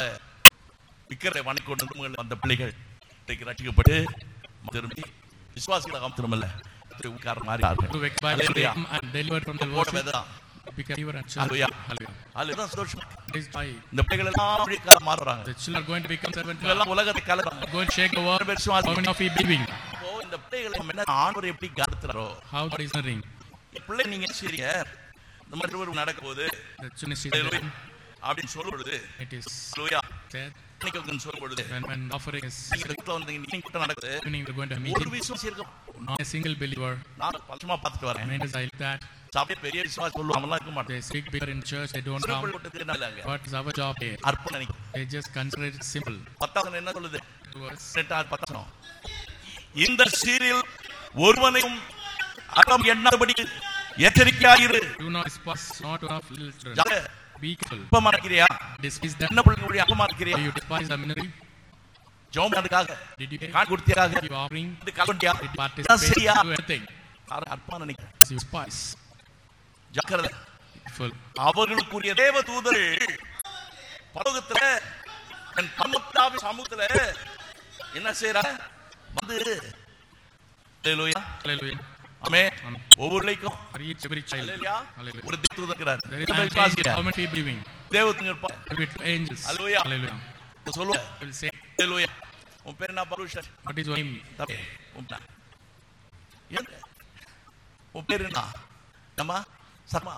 அந்த விக்கிரை வணங்கி கொண்டு வந்து அந்த பிள்ளைகள் இன்றைக்கு ரட்சிக்கப்பட்டு திரும்பி விசுவாசிகளாக திரும்பல உட்கார மாறினார்கள் To wake by the Hallelujah. name and delivered from the போட worship, வேதம் become pure and church. Hallelujah. Hallelujah. அதுதான் சந்தோஷம் This is why இந்த பிள்ளைகள் எல்லாம் அப்படியே மாறுறாங்க the children are going to become servant. இவங்க எல்லாம் உலகத்தை கலறாங்க Going to shake the world. How many of you believing? இப்போ இந்த பிள்ளைகளை நம்ம என்ன ஆண்டவர் எப்படி கருத்துறாரோ How God is honoring. பிள்ளை நீங்க சரிங்க இந்த மாதிரி ஒரு நடக்க போகுது The children is Hallelujah. sitting அப்படின்னு சொல்லும் பொழுது It is லூயா said இன்னைக்கு சொல்லும் பொழுது when, when offering is நீங்க வீட்டுல வந்து நீங்க கூட்டம் நடக்குது evening, we're going to ஒரு meet விசுவாசி இருக்கும் not a single believer. நான் பச்சமா பார்த்துட்டு வரேன் And it is like that. சபையை பெரிய விசுவாசி சொல்லுவோம் அவன்லாம் இருக்க மாட்டேன் They speak bigger in church, they don't come. கூட்டத்துக்கு என்ன இல்லைங்க What is our job here? அர்ப்பணம் நினைக்கும் They just consider it simple. பத்தாவது என்ன சொல்லுது To us, பதினெட்டாவது பத்தாம் இந்த சீரில் ஒருவனையும் அறம் எண்ணாதபடி எச்சரிக்கையாயிரு do not despise not of little children. ஜாக, Be careful. அப்பமா இருக்கிறியா Despise them. என்ன பிள்ளைங்களுடைய அப்பமா இருக்கிறியா Do you despise the ministry? ஜோம் அதுக்காக Did you get Khan கொடுத்தியாக you offering? இது கலண்டியா Did you இதான் participate? சரியா Do anything? அர்ப்பமா நினைக்கிறேன் As you despise. ஜாக்கிரதை Full. அவர்களுக்குரிய தேவ தூதர்கள் பரலோகத்துல என் பரமத்தாவி சமூகத்துல என்ன செய்யற வந்து ஹalleluya Hallelujah. ஆமே Amen. ஒவ்வொரு லைக்கும் For each every child. Hallelujah Hallelujah. ஒரு தேவ தூதர் இருக்கிறார் There is எத்தனை an பேர் angel. விசுவாசிக்கிறா? How many people believing? தேவதூதர் இருப்பார் There will be angels. Hallelujah. Hallelujah. சொல்லுவ They will say, ஹalleluya உன் பேர் என்ன பருஷன் What is your name? தம்பி உன் பேர் என்ன? உன் பேர் என்ன அம்மா சர்மா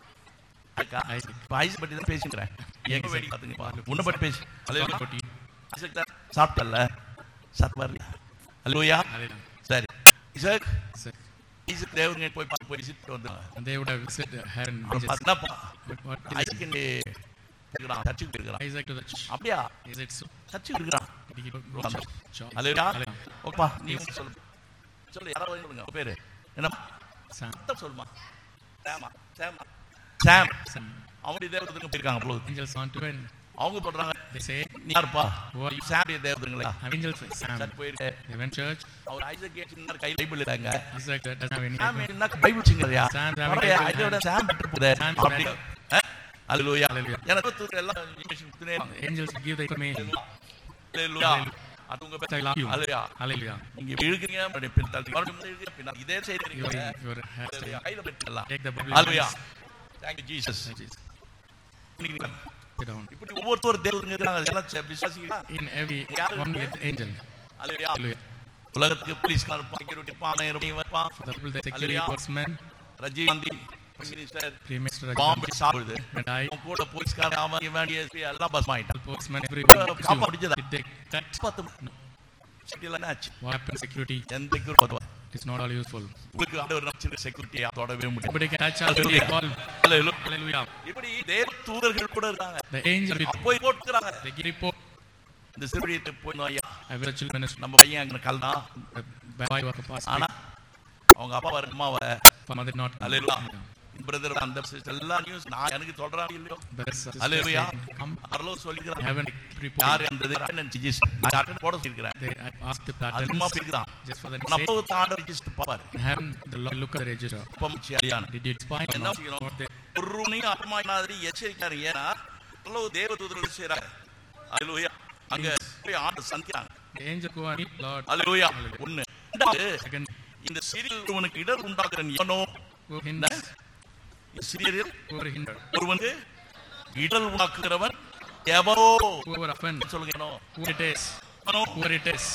அக்கா Isaac. இப்ப ஐஸ் பத்தி தான் பேசிக்கிறேன் எங்க வேடி பார்த்துங்க உன்னை பத்தி பேசு Talk ஹalleluya about you. ஐசக் தான் சாப்பிட்டல்ல சத் வரல ஹalleluya Hallelujah. சரி ஐசக் So, ஐசக் தேவங்க போய் பார்த்து போய் விசிட் வந்தாங்க And they would have visited heaven. அவன் Just, பார்த்தா but what is ஐசக் இங்கே இருக்கிறான் சர்ச்சுக்கு போயிருக்கிறான் Isaac to the church? அப்படியா Is it so? சர்ச்சுக்கு இருக்கிறான் Did he go to church? Church. Hallelujah Hallelujah. ஓப்பா நீ வந்து சொல்லு சொல்லு யாராவது சொல்லுங்க உன் பேரு என்ன Sam. அர்த்தம் சொல்லுமா சாமா சாமா சாம் Sam. அவங்களுடைய தேவதூதங்க போயிருக்காங்க போல Angels want to win. அவங்க சொல்றாங்க They say, நீ யாருப்பா Who are you? சாமிய தேவதூதங்களா Angels say, Sam. சர்ச் போயிருக்கு They went church. அவர் ஐசக் சின்ன கையில் பைபிள் இருக்காங்க Isaac doesn't have any. சாம் என்ன பைபிள் சிங்கறியா சாம் சாம் பரவாயில்லையா? பைபிள் இதோட சாம் விட்டு போதே சாம் அப்படி அல்லேலூயா Hallelujah. எனக்கு தூக்கு எல்லாம் இன்ஃபர்மேஷன் கொடுத்துனே Angels give the information. Hallelujah அது உங்க I love you. Hallelujah Hallelujah. நீங்க இழுக்கிறீங்க மறுபடியும் பின் தள்ளி மறுபடியும் முன்னாடி இழுக்கிறீங்க, பின்னாடி. இதே Your, செய்றீங்க your hands. அல்லேலூயா. கையில பெற்றுக்கலாம் Take the Bible. Hallelujah thank you Jesus Jesus. இன்னைக்கு Sit down. இப்படி ஒவ்வொருத்தர் தேவங்க இருக்காங்க அதெல்லாம் செ- விசுவாசிங்களா In every one with angel. Hallelujah Hallelujah. உலகத்துக்கு போலீஸ்கார் இருப்பான் செக்யூரிட்டி இருப்பான் இருப்பான் இருப்பான் For the people, the security Hallelujah. horsemen, Rajini Gandhi minister Prime Minister பாம்பு Rajat, சாப்பிடுது and I, அவன் கூட போலீஸ்காரன் அவன் இவன் DSP எல்லாம் பஸ் ஆயிட்டான் policemen, Uh, everyone. காப்பா அடிச்சதா? Did they cut? பத்து சிட்டில என்ன ஆச்சு What happened? Security. எந்த security வரும்? It is not all useful. உங்களுக்கு ஆண்டவர் நினைச்சிருக்க செக்யூரிட்டி தொடவே முடியும் Nobody can touch us. They call. Hallelujah. Hallelujah. இப்படி தேவ தூதர்கள் கூட இருக்காங்க The angel with போய் போட்டுக்கிறாங்க they give report. இந்த சிறுவடியத்தை போய் ஐயா I will children minister. நம்ம பையன் அங்க கல்னா By work of past. ஆனா அவங்க அப்பா வர அம்மாவை For mother not. Hallelujah brother அந்த sister எல்லா நியூஸ் நான் எனக்கு சொல்றாங்க இல்லையோ Brothers, sisters, அல்லேலூயா saying, Come. அரலோ சொல்லிக்கிறாங்க Heaven report. யார் அந்த அட்டெண்டன்ஸ் ஜிஜிஸ் நான் அட்டெண்ட் போட சொல்லிக்கிறேன் They I asked the அதுமா patterns போயிருக்கிறான் just for the நம்ம sake. ஒரு ஆர்டர் ரிஜிஸ்டர் பாப்பாரு Heaven, the Lord look at the register. அப்பம் சரியான Did you spy or என்ன not? செய்யணும் What they- ஒரு நீ அம்மா மாதிரி எச்சரிக்காரு ஏன்னா அவ்வளவு தேவ தூதர்கள் செய்யறாங்க அல்லேலூயா அங்க போய் ஆண்டு சந்திக்கிறாங்க The angel go and meet Lord. அல்லேலூயா ஒண்ணு ரெண்டாவது, Second, இந்த சிறியில் ஒருவனுக்கு இடர் உண்டாக்குறன் எவனோ who hinders, இந்த சிறியரில் who are hindered, ஒருவனுக்கு இடர் உண்டாக்குகிறவன் எவனோ whoever offends, சொல்லுங்க எவனோ? who it is, எவனோ? whoever it is.